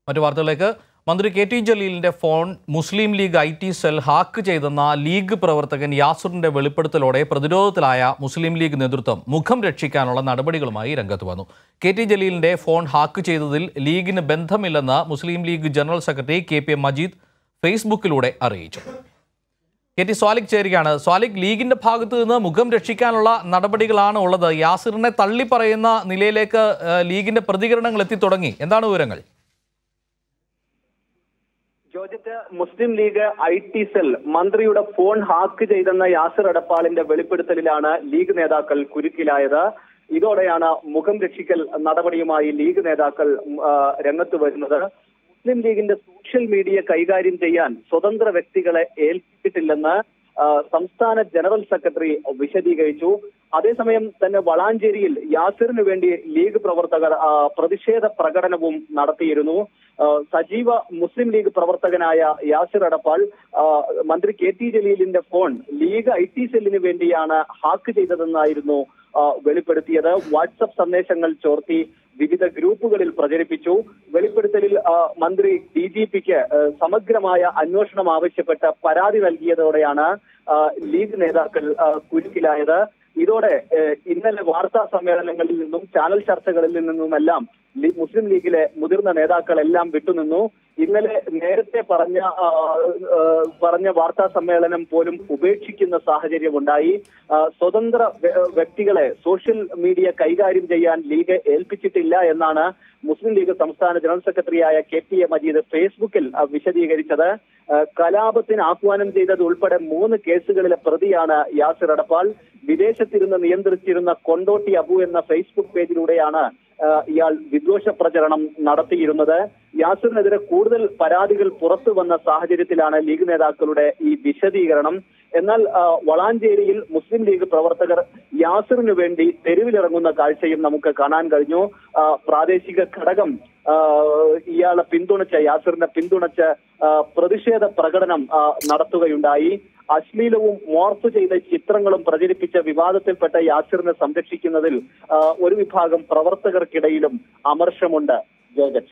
മറ്റു വാർത്തകളിലേക്ക് മന്ത്രി കെ ടി ജലീലിന്റെ phone Muslim League I T cell hack ചെയ്തെന്ന ലീഗ് പ്രവർത്തകൻ യാസുറിന്റെ വെളിപ്പെടുത്തലോടെ പ്രതിരോധത്തിലായ മുസ്ലിം ലീഗ് നേതൃത്വം മുഖം രക്ഷിക്കാനുള്ള നടപടികളുമായി രംഗത്ത് വന്നു കെ ടി ജലീലിന്റെ ഫോൺ ഹാക്ക് ചെയ്തതിൽ ലീഗിന് ബന്ധമില്ലെന്ന് Muslim League general secretary K P Majeed ഫേസ്ബുക്കിലൂടെ അറിയിച്ചു കെ ടി സ്വാലിക് ചേരുകയാണ് സ്വാലിക് ലീഗിന്റെ ഭാഗത്തു നിന്ന് മുഖം രക്ഷിക്കാനുള്ള നടപടികളാണ് ഉള്ളത് യാസിറിനെ തള്ളി പറയുന്ന നിലയിലേക്ക് ഏഹ്, ലീഗിന്റെ പ്രതികരണങ്ങൾ എത്തി തുടങ്ങി എന്താണ് വിവരങ്ങൾ ജോർജറ്റ് Muslim League I T cell മന്ത്രിയുടെ ഫോൺ ഹാക്ക് ചെയ്തെന്ന യാസിർ അടപ്പാളിന്റെ വെളിപ്പെടുത്തലിലാണ് ലീഗ് നേതാക്കൾ കുരുക്കിലായത് ഇതോടെയാണ് മുഖം രക്ഷിക്കൽ നടപടിയുമായി ലീഗ് നേതാക്കൾ ഉം, ആ, രംഗത്ത് വരുന്നത് മുസ്ലിം ലീഗിന്റെ സോഷ്യൽ മീഡിയ കൈകാര്യം ചെയ്യാൻ സ്വതന്ത്ര വ്യക്തികളെ ഏൽപ്പിച്ചിട്ടില്ലെന്ന് ആ, സംസ്ഥാന ജനറൽ സെക്രട്ടറി വിശദീകരിച്ചു അതേസമയം തന്നെ വളാഞ്ചേരിയിൽ യാസിറിന് വേണ്ടി ലീഗ് പ്രവർത്തകർ ആ, പ്രതിഷേധ പ്രകടനവും നടത്തിയിരുന്നു ആ, സജീവ മുസ്ലിം ലീഗ് പ്രവർത്തകനായ യാസിർ അടപ്പാൾ ആ, മന്ത്രി കെ ടി ജലീലിന്റെ ഫോൺ ലീഗ് ഐ ടി സെല്ലിന് വേണ്ടിയാണ് ഹാക്ക് ചെയ്തതെന്നായിരുന്നു ആ, വെളിപ്പെടുത്തിയത് വാട്സപ്പ് സന്ദേശങ്ങൾ ചോർത്തി വിവിധ ഗ്രൂപ്പുകളിൽ പ്രചരിപ്പിച്ചു വെളിപ്പെടുത്തലിൽ ആ, മന്ത്രി ഡി ജി പിക്ക് സമഗ്രമായ അന്വേഷണം ആവശ്യപ്പെട്ട് പരാതി നൽകിയതോടെയാണ് ആ, ലീഗ് നേതാക്കൾ ആ, കുരുക്കിലായത് ഇതോടെ ഏഹ്, ഇന്നലെ വാർത്താ സമ്മേളനങ്ങളിൽ നിന്നും ചാനൽ ചർച്ചകളിൽ നിന്നുമെല്ലാം ലീ- മുസ്ലിം ലീഗിലെ മുതിർന്ന നേതാക്കളെല്ലാം വിട്ടുനിന്നു ഇന്നലെ നേരത്തെ പറഞ്ഞ ആ, ആ, പറഞ്ഞ വാർത്താ സമ്മേളനം പോലും ഉപേക്ഷിക്കുന്ന സാഹചര്യമുണ്ടായി ആ, സ്വതന്ത്ര വ്യ- വ്യക്തികളെ സോഷ്യൽ മീഡിയ കൈകാര്യം ചെയ്യാൻ ലീഗ് ഏൽപ്പിച്ചിട്ടില്ല എന്നാണ് മുസ്ലിം ലീഗ് സംസ്ഥാന ജനറൽ സെക്രട്ടറിയായ കെ ടി എ മജീദ് ഫേസ്ബുക്കിൽ ആ, വിശദീകരിച്ചത് ആ, കലാപത്തിന് ആഹ്വാനം ചെയ്തത് ഉൾപ്പെടെ മൂന്ന് കേസുകളിലെ പ്രതിയാണ് യാസിർ അടപ്പാൾ വിദേശത്തിരുന്ന് നിയന്ത്രിച്ചിരുന്ന കൊണ്ടോട്ടി അബു എന്ന ഫേസ്ബുക്ക് പേജിലൂടെയാണ് ആ, ഇയാൾ വിദ്വേഷ പ്രചരണം നടത്തിയിരുന്നത് യാസിറിനെതിരെ കൂടുതൽ പരാതികൾ പുറത്തു വന്ന സാഹചര്യത്തിലാണ് ലീഗ് നേതാക്കളുടെ ഈ വിശദീകരണം എന്നാൽ ആ, വളാഞ്ചേരിയിൽ മുസ്ലിം ലീഗ് പ്രവർത്തകർ യാസിറിന് വേണ്ടി തെരുവിലിറങ്ങുന്ന കാഴ്ചയും നമുക്ക് കാണാൻ കഴിഞ്ഞു ആ, പ്രാദേശിക ഘടകം ആ, ഇയാളെ പിന്തുണച്ച യാസിറിനെ പിന്തുണച്ച് ആ, പ്രതിഷേധ പ്രകടനം ആ, നടത്തുകയുണ്ടായി അശ്ലീലവും മോർഫ് ചെയ്ത ചിത്രങ്ങളും പ്രചരിപ്പിച്ച വിവാദത്തിൽപ്പെട്ട യാസിറിനെ സംരക്ഷിക്കുന്നതിൽ ആ, ഒരു വിഭാഗം പ്രവർത്തകർക്കിടയിലും അമർഷമുണ്ട് ജോജറ്റ്